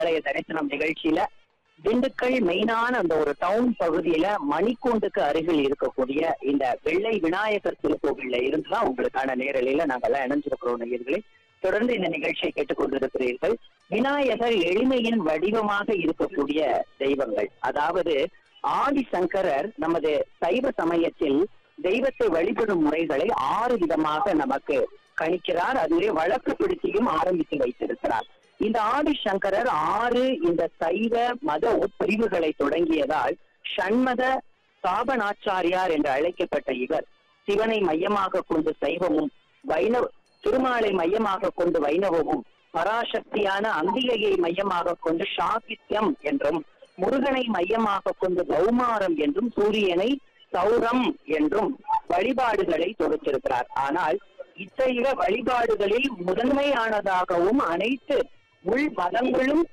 ஆலய தரிசனம் நிகழ்ச்சியில திண்டுக்கல் மெயினான அந்த ஒரு டவுன் பகுதியில மணிக்கூண்டுக்கு அருகில் இருக்கக்கூடிய இந்த வெள்ளை விநாயகர் திருக்கோவில்ல இருந்துதான் உங்களுக்கான நேரலையில நாங்கெல்லாம் இணைஞ்சிருக்கிறோம் நேயர்களே தொடர்ந்து இந்த நிகழ்ச்சியை கேட்டுக்கொண்டிருக்கிறீர்கள் விநாயகர் எளிமையின் வடிவமாக இருக்கக்கூடிய தெய்வங்கள் அதாவது ஆதிசங்கரர் நமது சைவ சமயத்தில் தெய்வத்தை வழிபடும் முறைகளை ஆறு விதமாக நமக்கு கணிக்கிறார் அதுவே வழக்குப்படுத்தியும் ஆரம்பித்து வைத்திருக்கிறார் இந்த ஆதிசங்கரர் ஆறு இந்த சைவ மத உட்பிரிவுகளை தொடங்கியதால் ஷண்மத சாபனாச்சாரியார் என்று அழைக்கப்பட்ட இவர் சிவனை மையமாக கொண்டு சைவமும் வைணவ திருமாலை மையமாக கொண்டு வைணவமும் பராசக்தியான அம்பிகையை மையமாக கொண்டு சாகித்யம் என்றும் முருகனை மையமாக கொண்டு கௌமாரம் என்றும் சூரியனை சௌரம் என்றும் வழிபாடுகளை தொடுத்திருக்கிறார் ஆனால் இத்தகைய வழிபாடுகளில் முதன்மையானதாகவும் அனைத்து உள் மதங்களும்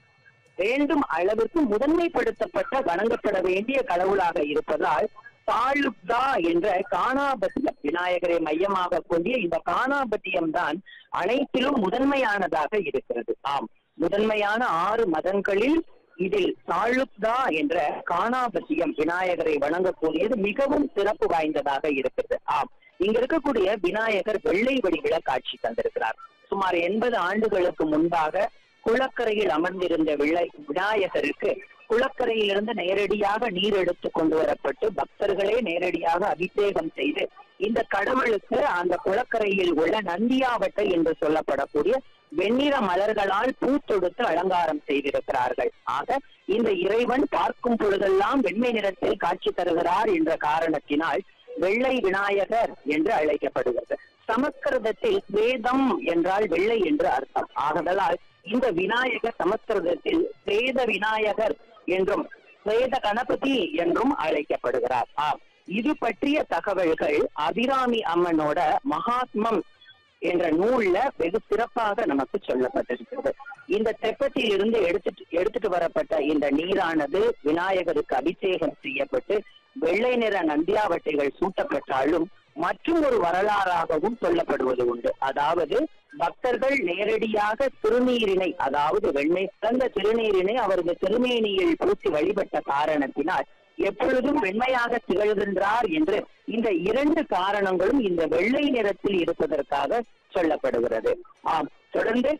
வேண்டும் அளவிற்கு முதன்மைப்படுத்தப்பட்ட வணங்கப்பட வேண்டிய கடவுளாக இருப்பதால் தாலுப்தா என்ற காணாபத்தியம் விநாயகரை மையமாக கொண்டிய இந்த காணாபத்தியம் தான் அனைத்திலும் முதன்மையானதாக இருக்கிறது ஆம் முதன்மையான ஆறு மதங்களில் இதில் தாலுப்தா என்ற காணாபத்தியம் விநாயகரை வணங்கக்கூடியது மிகவும் சிறப்பு வாய்ந்ததாக இருக்கிறது ஆம் இங்க இருக்கக்கூடிய விநாயகர் வெள்ளை வடிவில காட்சி தந்திருக்கிறார் சுமார் எண்பது ஆண்டுகளுக்கு முன்பாக குளக்கரையில் அமர்ந்திருந்த விளை விநாயகருக்கு குளக்கரையிலிருந்து நேரடியாக நீர் எடுத்து கொண்டு வரப்பட்டு பக்தர்களே நேரடியாக அபிஷேகம் செய்து இந்த கடவுளுக்கு அந்த குளக்கரையில் உள்ள நந்தியாவட்டை என்று சொல்லப்படக்கூடிய வெண்ணிற மலர்களால் பூ தொடுத்து அலங்காரம் செய்திருக்கிறார்கள் ஆக இந்த இறைவன் பார்க்கும் பொழுதெல்லாம் வெண்மை நிறத்தில் காட்சி தருகிறார் என்ற காரணத்தினால் வெள்ளை விநாயகர் என்று அழைக்கப்படுகிறது சமஸ்கிருதத்தில் வேதம் என்றால் வெள்ளை என்று அர்த்தம் ஆகதலால் இந்த விநாயகர் சமஸ்கிருதத்தில் வேத விநாயகர் என்றும் வேத கணபதி என்றும் அழைக்கப்படுகிறார் ஆம் இது பற்றிய தகவல்கள் அபிராமி அம்மனோட மகாத்மம் என்ற நூல்ல வெகு சிறப்பாக நமக்கு சொல்லப்பட்டிருக்கிறது இந்த தெப்பத்தில் இருந்து எடுத்துட்டு எடுத்துட்டு வரப்பட்ட இந்த நீரானது விநாயகருக்கு அபிஷேகம் செய்யப்பட்டு வெள்ளை நிற நந்தியாவட்டைகள் சூட்டப்பட்டாலும் மற்றும் ஒரு வரலாறாகவும் சொல்லப்படுவது உண்டு அதாவது பக்தர்கள் நேரடியாக திருநீரினை அதாவது வெண்மை சிறந்த திருநீரினை அவரது திருமேனியில் பூசி வழிபட்ட காரணத்தினால் எப்பொழுதும் வெண்மையாக திகழ்கின்றார் என்று இந்த இரண்டு காரணங்களும் இந்த வெள்ளை நிறத்தில் இருப்பதற்காக சொல்லப்படுகிறது ஆம் தொடர்ந்து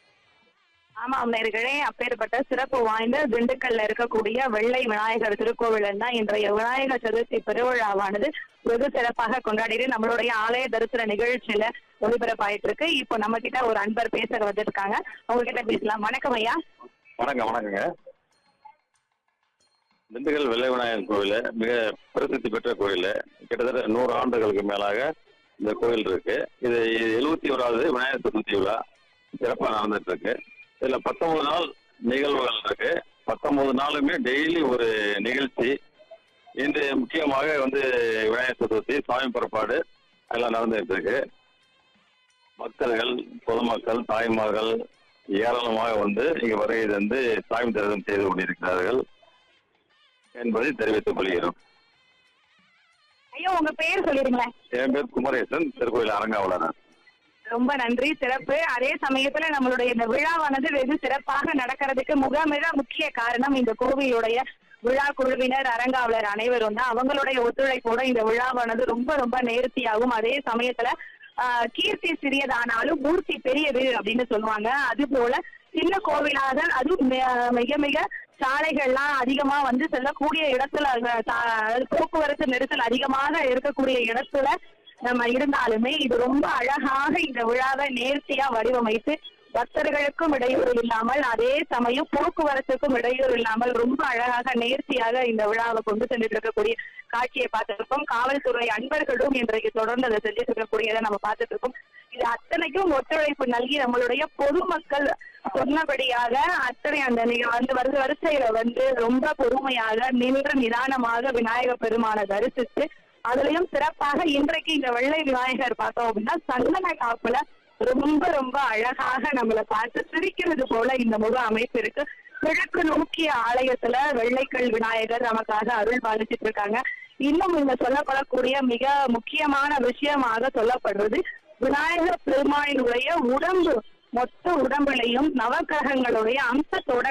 ஆமாம் நேர்களே அப்பேற்பட்ட சிறப்பு வாய்ந்த திண்டுக்கல்ல இருக்கக்கூடிய வெள்ளை விநாயகர் திருக்கோவில் தான் இன்றைய விநாயகர் சதுர்த்தி பெருவிழாவானது வெகு சிறப்பாக கொண்டாடிட்டு நம்மளுடைய ஆலய தரிசன நிகழ்ச்சியில ஒளிபரப்பாயிட்டு இருக்கு இப்போ நம்ம கிட்ட ஒரு அன்பர் பேச வந்திருக்காங்க அவங்க கிட்ட பேசலாம் வணக்கம் ஐயா வணக்கம் வணக்கங்க திண்டுக்கல் வெள்ளை விநாயகர் கோவில் மிக பிரசித்தி பெற்ற கோயில் கிட்டத்தட்ட நூறு ஆண்டுகளுக்கு மேலாக இந்த கோயில் இருக்கு இது எழுபத்தி ஓராவது விநாயகர் சதுர்த்தி விழா சிறப்பாக நடந்துட்டு இருக்கு இதுல பத்தொன்பது நாள் நிகழ்வுகள் இருக்கு பத்தொன்பது நாளுமே டெய்லி ஒரு நிகழ்ச்சி இன்று முக்கியமாக வந்து விநாயகர் சதுர்த்தி சாமி புறப்பாடு எல்லாம் நடந்துட்டு இருக்கு பக்தர்கள் பொதுமக்கள் தாய்மார்கள் ஏராளமாக வந்து இங்க வருகை தந்து சாமி தரிசனம் செய்து கொண்டிருக்கிறார்கள் என்பதை தெரிவித்துக் கொள்கிறோம் ஐயா உங்க பேர் சொல்லிடுங்களேன் என் பேர் குமரேசன் திருக்கோயில் அரங்காவலர் ரொம்ப நன்றி சிறப்பு அதே சமயத்துல நம்மளுடைய இந்த விழாவானது வெகு சிறப்பாக நடக்கிறதுக்கு மிக மிக முக்கிய காரணம் இந்த கோவிலுடைய விழா குழுவினர் அரங்காவலர் அனைவரும் தான் அவங்களுடைய ஒத்துழைப்போட இந்த விழாவானது ரொம்ப ரொம்ப நேர்த்தியாகும் அதே சமயத்துல ஆஹ், கீர்த்தி சிறியதானாலும் மூர்த்தி பெரியது அப்படின்னு சொல்லுவாங்க அது போல சின்ன கோவிலாக அதுவும் மி- மிக மிக சாலைகள்லாம் அதிகமா வந்து செல்லக்கூடிய இடத்துல அஹ், சா- அதாவது போக்குவரத்து நெரிசல் அதிகமாக இருக்கக்கூடிய இடத்துல நம்ம இருந்தாலுமே இது ரொம்ப அழகாக இந்த விழாவை நேர்த்தியா வடிவமைத்து பக்தர்களுக்கும் இடையூறு இல்லாமல் அதே சமயம் போக்குவரத்துக்கும் இடையூறு இல்லாமல் ரொம்ப அழகாக நேர்த்தியாக இந்த விழாவை கொண்டு சென்றுட்டு இருக்கக்கூடிய காட்சியை பார்த்திருக்கோம் காவல்துறை அன்பர்களும் இன்றைக்கு தொடர்ந்து அதை செஞ்சுட்டு இருக்கக்கூடியதை நம்ம பார்த்துட்டு இருக்கோம் இது அத்தனைக்கும் ஒத்துழைப்பு நல்கி நம்மளுடைய பொதுமக்கள் சொன்னபடியாக அத்தனை அந்த நிக- அந்த வருஷ வரிசையில வந்து ரொம்ப பொறுமையாக நின்று நிதானமாக விநாயகர் பெருமானை தரிசித்து அதுலயும் சிறப்பாக இன்றைக்கு இந்த வெள்ளை விநாயகர் பார்த்தோம் அப்படின்னா சந்தன காப்புல ரொம்ப ரொம்ப அழகாக நம்மளை பார்த்து சிரிக்கிறது போல இந்த முக அமைப்பு இருக்கு கிழக்கு நோக்கிய ஆலயத்துல வெள்ளைக்கல் விநாயகர் நமக்காக அருள் பாலிச்சிட்டு இருக்காங்க இன்னும் இங்க சொல்லப்படக்கூடிய மிக முக்கியமான விஷயமாக சொல்லப்படுறது விநாயகர் பெருமானினுடைய உடம்பு மொத்த உடம்புலையும் நவக்கிரகங்களுடைய அம்சத்தோட